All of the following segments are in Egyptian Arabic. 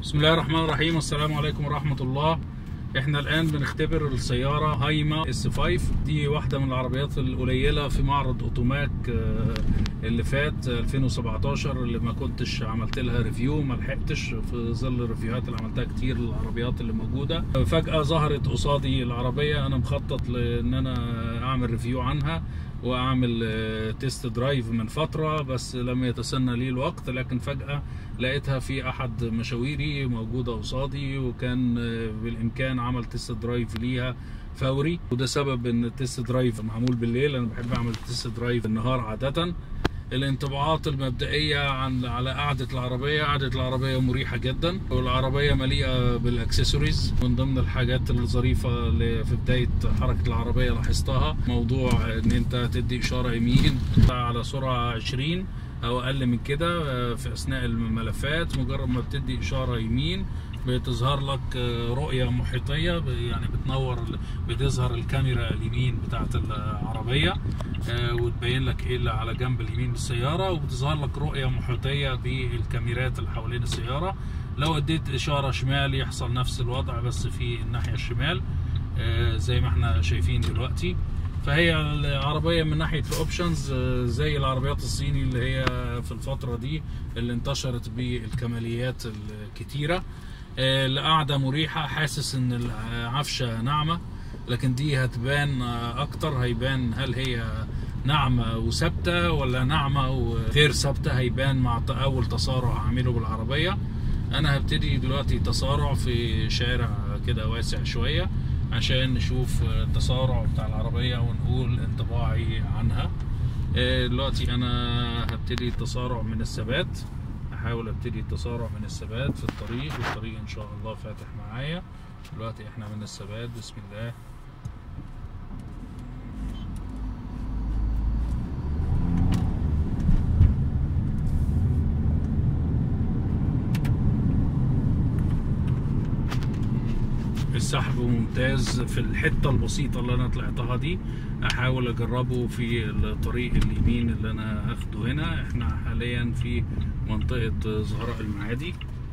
بسم الله الرحمن الرحيم والسلام عليكم ورحمة الله احنا الان بنختبر السيارة هايما اس 5 دي واحدة من العربيات القليلة في معرض اوتوماك آه، اللي فات 2017 اللي ما كنتش عملت لها ريفيو ما لحقتش في ظل الريفيوهات اللي عملتها كتير للعربيات اللي موجودة فجأة ظهرت قصادي العربية انا مخطط لان انا اعمل ريفيو عنها واعمل آه، تيست درايف من فترة بس لم يتسنى لي الوقت لكن فجأة لقيتها في احد مشاويري موجودة قصادي وكان آه، بالامكان عمل تيست درايف ليها فوري وده سبب ان التيست درايف معمول بالليل انا بحب اعمل تيست درايف النهار عادة الانطباعات المبدئية عن على قعدة العربية قعدة العربية مريحة جدا والعربية مليئة بالاكسسوارز من ضمن الحاجات الظريفة اللي في بداية حركة العربية لاحظتها موضوع ان انت تدي اشارة يمين على سرعة 20 او اقل من كده آه، في اثناء الملفات مجرد ما بتدي اشارة يمين بتظهر لك آه، رؤية محيطية ب- يعني بتنور بتظهر الكاميرا اليمين بتاعت العربية آه، وتبين لك ايه اللي على جنب اليمين بالسيارة وبتظهر لك رؤية محيطية بالكاميرات اللي حوالين السيارة لو اديت اشارة شمال يحصل نفس الوضع بس في الناحية الشمال آه، زي ما احنا شايفين دلوقتي فهي العربية من ناحية الاوبشنز آه، زي العربيات الصيني اللي هي في الفترة دي اللي انتشرت بالكماليات الكتيرة آه، القعدة مريحة حاسس ان العفشة ناعمة لكن دي هتبان آه، اكتر هيبان هل هي ناعمة وثابتة ولا ناعمة وغير ثابتة هيبان مع ت- اول تسارع هعمله بالعربية انا هبتدي دلوقتي تسارع في شارع كده واسع شوية عشان نشوف آه، التسارع بتاع العربية ونقول انطباعي عنها آه، دلوقتي انا هبتدي التسارع من الثبات احاول ابتدي التسارع من الثبات في الطريق والطريق ان شاء الله فاتح معايا دلوقتي احنا من الثبات بسم الله السحب ممتاز في الحتة البسيطة اللي أنا طلعتها دي أحاول أجربه في الطريق اليمين اللي أنا هاخده هنا إحنا حاليا في منطقة زهراء المعادي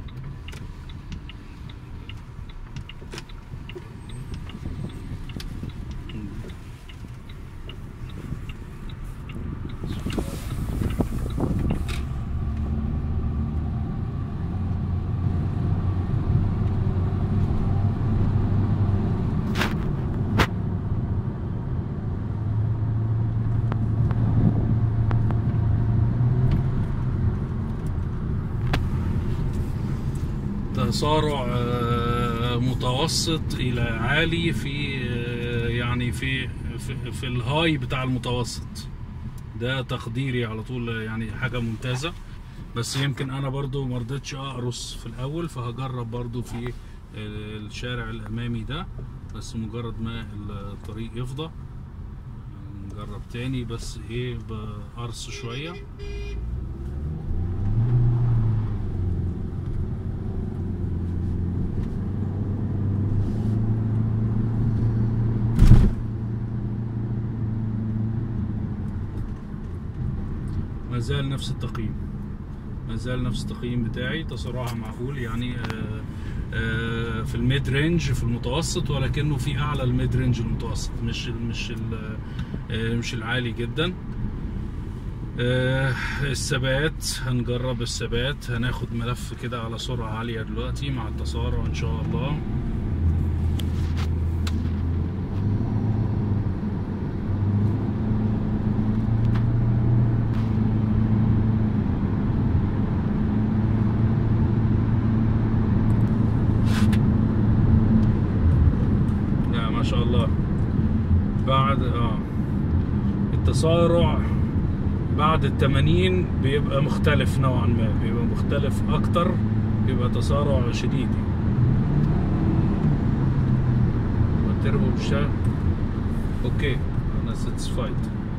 تسارع آه، متوسط الى عالي في آه، يعني في في, في الهاي بتاع المتوسط ده تقديري على طول يعني حاجه ممتازه بس يمكن انا برضو ما رضيتش اقرص في الاول فهجرب برضو في آه، الشارع الامامي ده بس مجرد ما الطريق يفضى نجرب تاني بس ايه بقرص شويه ما زال نفس التقييم ما زال نفس التقييم بتاعي تسارعها معقول يعني آه، آه، في الميد رينج في المتوسط ولكنه في اعلى الميد رينج المتوسط مش مش ال- آه، مش العالي جدا آه، الثبات هنجرب الثبات هناخد ملف كده على سرعة عالية دلوقتي مع التسارع ان شاء الله لا ما شاء الله بعد اه التسارع بعد التمانين بيبقى مختلف نوعا ما بيبقى مختلف اكتر بيبقى تسارع شديد والتربو بالشغل اوكي انا ساتسفايد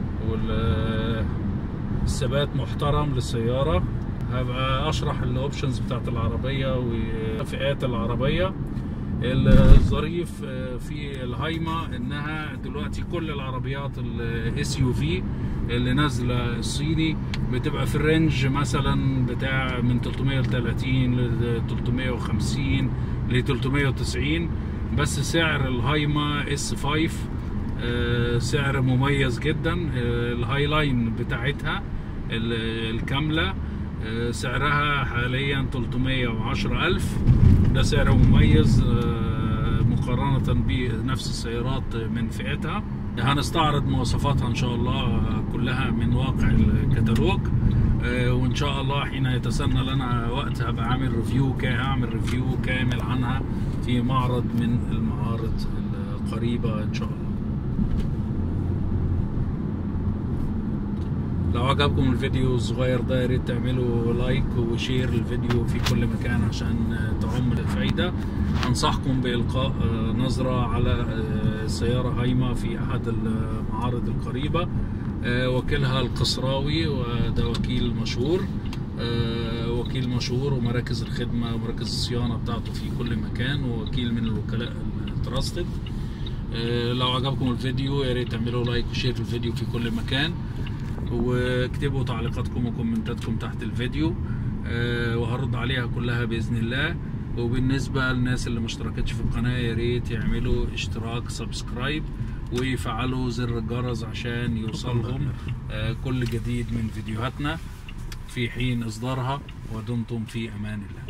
والثبات محترم للسيارة هبقى اشرح الاوبشنز بتاعت العربية وفئات العربية الظريف آه، في الهايما انها دلوقتي كل العربيات الاس يو في اللي نازله الصيني بتبقى في الرينج مثلا بتاع من 330 ل 350 ل 390 بس سعر الهايما اس 5 آه، سعر مميز جدا آه، الهاي لاين بتاعتها ال- الكامله آه، سعرها حاليا 310 ألف ده سعر مميز آه، مقارنة بنفس السيارات من فئتها هنستعرض مواصفاتها إن شاء الله كلها من واقع الكتالوج آه، وإن شاء الله حين يتسنى لنا وقت هبقى عامل ريفيو كا هعمل ريفيو كامل عنها في معرض من المعارض القريبة إن شاء الله لو عجبكم الفيديو الصغير ده يا ريت تعملوا لايك وشير الفيديو في كل مكان عشان تعم الفايدة أنصحكم بإلقاء آه، نظرة على آه، سيارة هايمة في أحد المعارض القريبة آه، وكيلها القصراوي وده وكيل مشهور آه، وكيل مشهور ومراكز الخدمة ومراكز الصيانة بتاعته في كل مكان ووكيل من الوكلاء التراستد آه، لو عجبكم الفيديو يا ريت تعملوا لايك وشير الفيديو في كل مكان واكتبوا تعليقاتكم وكومنتاتكم تحت الفيديو آه، وهرد عليها كلها باذن الله وبالنسبه للناس اللي ما اشتركتش في القناه يا ريت يعملوا اشتراك سبسكرايب ويفعلوا زر الجرس عشان يوصلهم آه، كل جديد من فيديوهاتنا في حين اصدارها ودمتم في امان الله